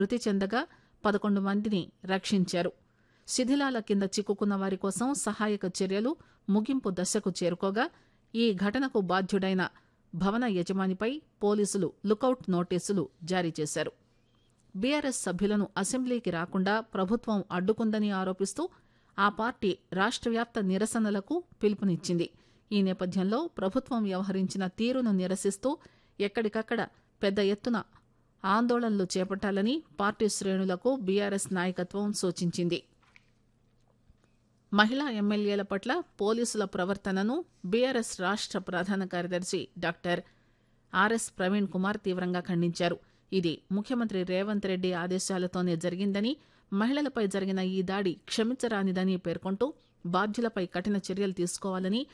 మృతి చెందగా పదకొండు మందిని రక్షించారు శిథిలాల కింద చిక్కుకున్న వారి కోసం సహాయక చర్యలు ముగింపు దశకు చేరుకోగా ఈ ఘటనకు బాధ్యుడైన భవన యజమానిపై పోలీసులు లుకౌట్ నోటీసులు జారీ చేశారు బీఆర్ఎస్ సభ్యులను అసెంబ్లీకి రాకుండా ప్రభుత్వం అడ్డుకుందని ఆరోపిస్తూ ఆ పార్టీ రాష్ట్ర వ్యాప్త నిరసనలకు పిలుపునిచ్చింది ఈ నేపథ్యంలో ప్రభుత్వం వ్యవహరించిన తీరును నిరసిస్తూ ఎక్కడికక్కడ పెద్ద ఎత్తున ఆందోళనలు చేపట్టాలని పార్టీ శ్రేణులకు బీఆర్ఎస్ నాయకత్వం సూచించింది మహిళా ఎమ్మెల్యేల పట్ల పోలీసుల ప్రవర్తనను బీఆర్ఎస్ రాష్ట్ర ప్రధాన కార్యదర్శి డాక్టర్ ఆర్ఎస్ ప్రవీణ్ కుమార్ తీవ్రంగా ఖండించారు ఇది ముఖ్యమంత్రి రేవంత్ రెడ్డి ఆదేశాలతోనే జరిగిందని మహిళలపై జరిగిన ఈ దాడి క్షమించరానిదని పేర్కొంటూ బాధ్యులపై కఠిన చర్యలు తీసుకోవాలని